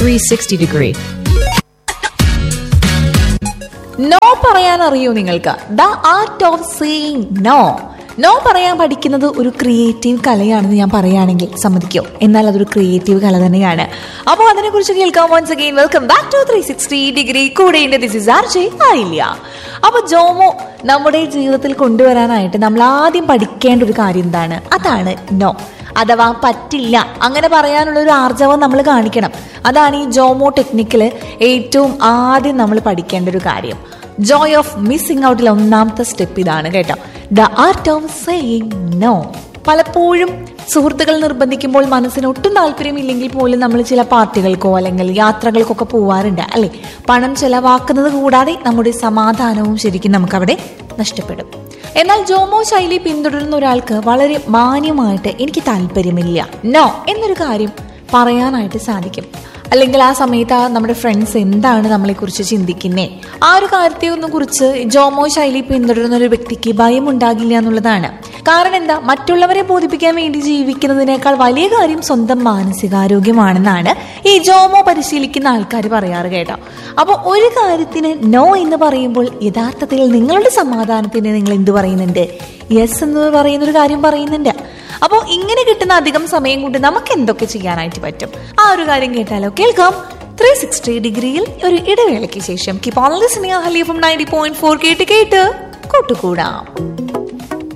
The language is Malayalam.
360 degree. നോ പറയാൻ അറിയോ നിങ്ങൾക്ക് the art of saying no no പറയാൻ പഠിക്കുന്നത് ഒരു ക്രിയേറ്റീവ് കലയാണെന്ന് ഞാൻ പറയുകയാണെങ്കിൽ സമ്മതിക്കോ എന്നാൽ അതൊരു ക്രിയേറ്റീവ് കല തന്നെയാണ് അപ്പോൾ അതിനെക്കുറിച്ച് കേൾക്കാം once again welcome back to three sixty degree കൂടെ ദിസ് ഇസ് ആർ ജെ ആയില്ല അപ്പോൾ ജോമോ നമ്മുടെ ജീവിതത്തിൽ കൊണ്ടുവരാനായിട്ട് നമ്മൾ ആദ്യം പഠിക്കേണ്ട ഒരു കാര്യം എന്താണ് അതാണ് നോ അഥവാ പറ്റില്ല അങ്ങനെ പറയാനുള്ള ഒരു ആർജവം നമ്മൾ കാണിക്കണം അതാണ് ഈ ജോമോ ടെക്നിക്കില് ഏറ്റവും ആദ്യം നമ്മൾ പഠിക്കേണ്ട ഒരു കാര്യം ജോയ് ഓഫ് മിസ്സിംഗ് ഔട്ടിലെ ഒന്നാമത്തെ സ്റ്റെപ്പ് ഇതാണ് കേട്ടോ the art of saying no പലപ്പോഴും സുഹൃത്തുക്കൾ നിർബന്ധിക്കുമ്പോൾ മനസ്സിന് ഒട്ടും താല്പര്യമില്ലെങ്കിൽ പോലും നമ്മൾ ചില പാർട്ടികൾക്കോ അല്ലെങ്കിൽ യാത്രകൾക്കൊക്കെ പോവാറുണ്ട് അല്ലെ പണം ചെലവാക്കുന്നത് കൂടാതെ നമ്മുടെ സമാധാനവും ശരിക്കും നമുക്കവിടെ നഷ്ടപ്പെടും എന്നാൽ ജോമോ ശൈലി പിന്തുടരുന്ന ഒരാൾക്ക് വളരെ മാന്യമായിട്ട് എനിക്ക് താല്പര്യമില്ല നോ എന്നൊരു കാര്യം പറയാനായിട്ട് സാധിക്കും അല്ലെങ്കിൽ ആ സമയത്ത് ആ നമ്മുടെ ഫ്രണ്ട്സ് എന്താണ് നമ്മളെക്കുറിച്ച് ചിന്തിക്കുന്നേ ആ ഒരു കാര്യത്തെ ഒന്നും കുറിച്ച് ജോമോ ശൈലി പിന്തുടരുന്ന ഒരു വ്യക്തിക്ക് ഭയം ഉണ്ടാകില്ല എന്നുള്ളതാണ് കാരണം എന്താ മറ്റുള്ളവരെ ബോധിപ്പിക്കാൻ വേണ്ടി ജീവിക്കുന്നതിനേക്കാൾ വലിയ കാര്യം സ്വന്തം മാനസികാരോഗ്യമാണെന്നാണ് ഈ ജോമോ പരിശീലിക്കുന്ന ആൾക്കാർ പറയാറ് കേട്ടോ അപ്പോൾ ഒരു കാര്യത്തിന് നോ എന്ന് പറയുമ്പോൾ യഥാർത്ഥത്തിൽ നിങ്ങളുടെ സമാധാനത്തിന് നിങ്ങൾ എന്ത് പറയുന്നുണ്ട് യെസ് എന്ന് പറയുന്ന ഒരു കാര്യം പറയുന്നുണ്ട് അപ്പോൾ ഇങ്ങനെ കിട്ടുന്ന അധികം സമയം കൊണ്ട് നമുക്ക് എന്തൊക്കെ ചെയ്യാനായിട്ട് പറ്റും ആ ഒരു കാര്യം കേട്ടാലോ കേൾക്കാം ത്രീ സിക്സ്റ്റി ഡിഗ്രിയിൽ ഒരു ഇടവേളയ്ക്ക് ശേഷം കിപ്പ് ഓൺ ലിസണിംഗ് ഹലി ഫ്രം നയൻറ്റി പോയിന്റ് ഫോർ കേട്ട് കേട്ട് കൂട്ടുകൂടാം